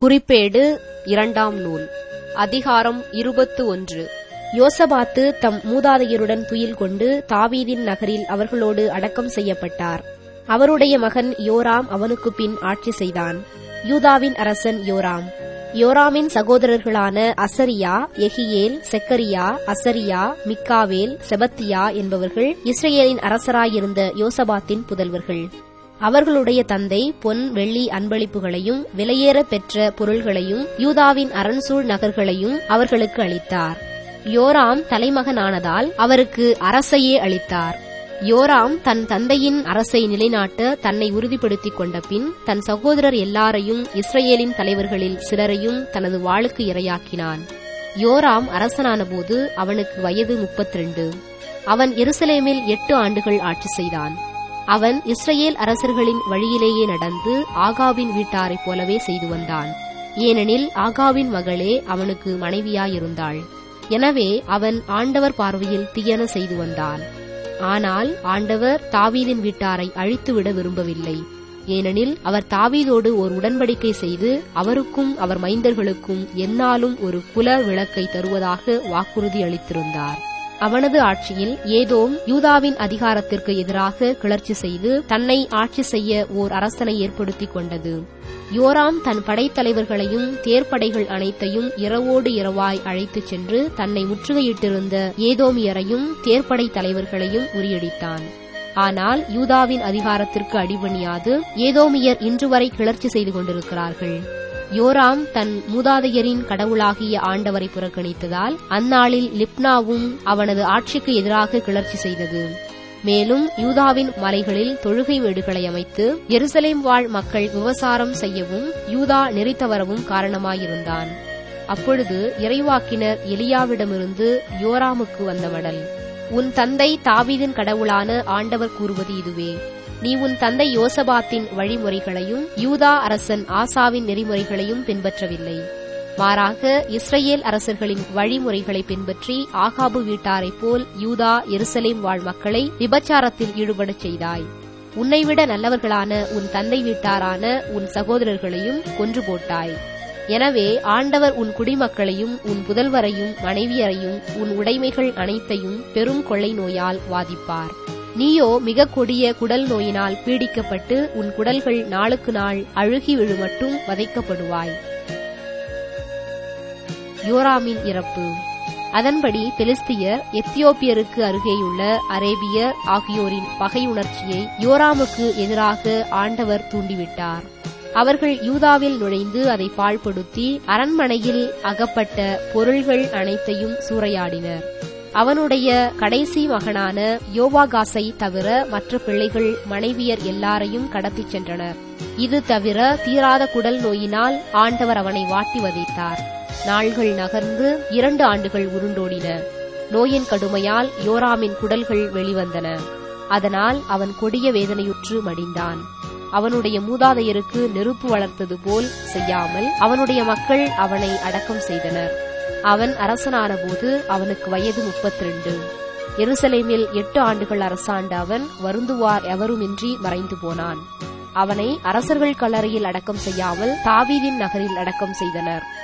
குறிப்பேடு இரண்டாம் நூல் அதிகாரம் இருபத்து ஒன்று யோசபாத்து தம் மூதாதையருடன் துயில் கொண்டு தாவீதின் நகரில் அவர்களோடு அடக்கம் செய்யப்பட்டார் அவருடைய மகன் யோராம் அவனுக்கு பின் ஆட்சி செய்தான் யூதாவின் அரசன் யோராம் யோராமின் சகோதரர்களான அசரியா எகியேல் செக்கரியா அசரியா மிக்காவேல் செபத்தியா என்பவர்கள் இஸ்ரேலின் அரசராயிருந்த யோசபாத்தின் புதல்வர்கள் அவர்களுடைய தந்தை பொன் வெள்ளி அன்பளிப்புகளையும் விலையேற பெற்ற பொருள்களையும் யூதாவின் அரண்சூழ் நகர்களையும் அவர்களுக்கு அளித்தார் யோராம் தலைமகனானதால் அவருக்கு அரசையே அளித்தார் யோராம் தன் தந்தையின் அரசை நிலைநாட்ட தன்னை உறுதிப்படுத்திக் கொண்ட பின் தன் சகோதரர் எல்லாரையும் இஸ்ரேலின் தலைவர்களில் சிலரையும் தனது வாளுக்கு இரையாக்கினான் யோராம் அரசனானபோது அவனுக்கு வயது முப்பத்திரண்டு அவன் எருசலேமில் எட்டு ஆண்டுகள் ஆட்சி செய்தான் அவன் இஸ்ரேல் அரசர்களின் வழியிலேயே நடந்து ஆகாவின் வீட்டாரைப் போலவே செய்து வந்தான் ஏனெனில் ஆகாவின் மகளே அவனுக்கு மனைவியாயிருந்தாள் எனவே அவன் ஆண்டவர் பார்வையில் தீயன செய்து வந்தான் ஆனால் ஆண்டவர் தாவீதின் வீட்டாரை அழித்துவிட விரும்பவில்லை ஏனெனில் அவர் தாவீதோடு ஒரு உடன்படிக்கை செய்து அவருக்கும் அவர் மைந்தர்களுக்கும் எந்நாளும் ஒரு குல விளக்கை தருவதாக வாக்குறுதி அளித்திருந்தார் அவனது ஆட்சியில் ஏதோம் யூதாவின் அதிகாரத்திற்கு எதிராக கிளர்ச்சி செய்து தன்னை ஆட்சி செய்ய ஓர் அரசனை ஏற்படுத்திக் கொண்டது யோராம் தன் படைத்தலைவர்களையும் தேர்ப்படைகள் அனைத்தையும் இரவோடு இரவாய் அழைத்துச் சென்று தன்னை முற்றுகையிட்டிருந்த ஏதோமியரையும் தேர்ப்படை தலைவர்களையும் முறியடித்தான் ஆனால் யூதாவின் அதிகாரத்திற்கு அடிபணியாது ஏதோமியர் இன்று வரை கிளர்ச்சி செய்து கொண்டிருக்கிறார்கள் யோராம் தன் மூதாதையரின் கடவுளாகிய ஆண்டவரை புறக்கணித்ததால் அந்நாளில் லிப்னாவும் அவனது ஆட்சிக்கு எதிராக கிளர்ச்சி செய்தது மேலும் யூதாவின் மலைகளில் தொழுகை வீடுகளை அமைத்து எருசலேம் வாழ் மக்கள் விவசாரம் செய்யவும் யூதா நெறித்தவரவும் காரணமாயிருந்தான் அப்பொழுது இறைவாக்கினர் எலியாவிடமிருந்து யோராமுக்கு வந்த மடல் உன் தந்தை தாவீதின் கடவுளான ஆண்டவர் கூறுவது இதுவே நீ உன் தந்தை யோசபாத்தின் வழிமுறைகளையும் யூதா அரசன் ஆசாவின் நெறிமுறைகளையும் பின்பற்றவில்லை மாறாக இஸ்ரேல் அரசர்களின் வழிமுறைகளை பின்பற்றி ஆகாபு வீட்டாரைப் போல் யூதா எருசலேம் வாழ் மக்களை விபச்சாரத்தில் ஈடுபடச் செய்தாய் உன்னைவிட நல்லவர்களான உன் தந்தை வீட்டாரான உன் சகோதரர்களையும் கொன்று போட்டாய் எனவே ஆண்டவர் உன் குடிமக்களையும் உன் புதல்வரையும் மனைவியரையும் உன் உடைமைகள் அனைத்தையும் பெரும் கொள்ளை நோயால் வாதிப்பார் நீயோ மிக கொடிய குடல் நோயினால் பீடிக்கப்பட்டு உன் குடல்கள் நாளுக்கு நாள் அழுகி விழுமட்டும் வதைக்கப்படுவாய் யோராமின் இறப்பு அதன்படி பெலிஸ்தியர் எத்தியோப்பியருக்கு அருகேயுள்ள அரேபியர் ஆகியோரின் பகையுணர்ச்சியை யோராமுக்கு எதிராக ஆண்டவர் தூண்டிவிட்டார் அவர்கள் யூதாவில் நுழைந்து அதை பாழ்படுத்தி அரண்மனையில் அகப்பட்ட பொருள்கள் அனைத்தையும் சூறையாடினர் அவனுடைய கடைசி மகனான யோவாகாசை தவிர மற்ற பிள்ளைகள் மனைவியர் எல்லாரையும் கடத்திச் சென்றனர் இது தவிர தீராத குடல் நோயினால் ஆண்டவர் அவனை வாட்டி வதைத்தார் நாள்கள் நகர்ந்து இரண்டு ஆண்டுகள் உருண்டோடின நோயின் கடுமையால் யோராமின் குடல்கள் வெளிவந்தன அதனால் அவன் கொடிய வேதனையுற்று மடிந்தான் அவனுடைய மூதாதையருக்கு நெருப்பு வளர்த்தது போல் செய்யாமல் அவனுடைய மக்கள் அவனை அடக்கம் செய்தனர் அவன் அரசனானபோது அவனுக்கு வயது முப்பத்தி ரெண்டு எருசலேமில் எட்டு ஆண்டுகள் அரசாண்ட அவன் வருந்துவார் எவருமின்றி மறைந்து போனான் அவனை அரசர்கள் கல்லறையில் அடக்கம் செய்யாமல் தாவீதின் நகரில் அடக்கம் செய்தனர்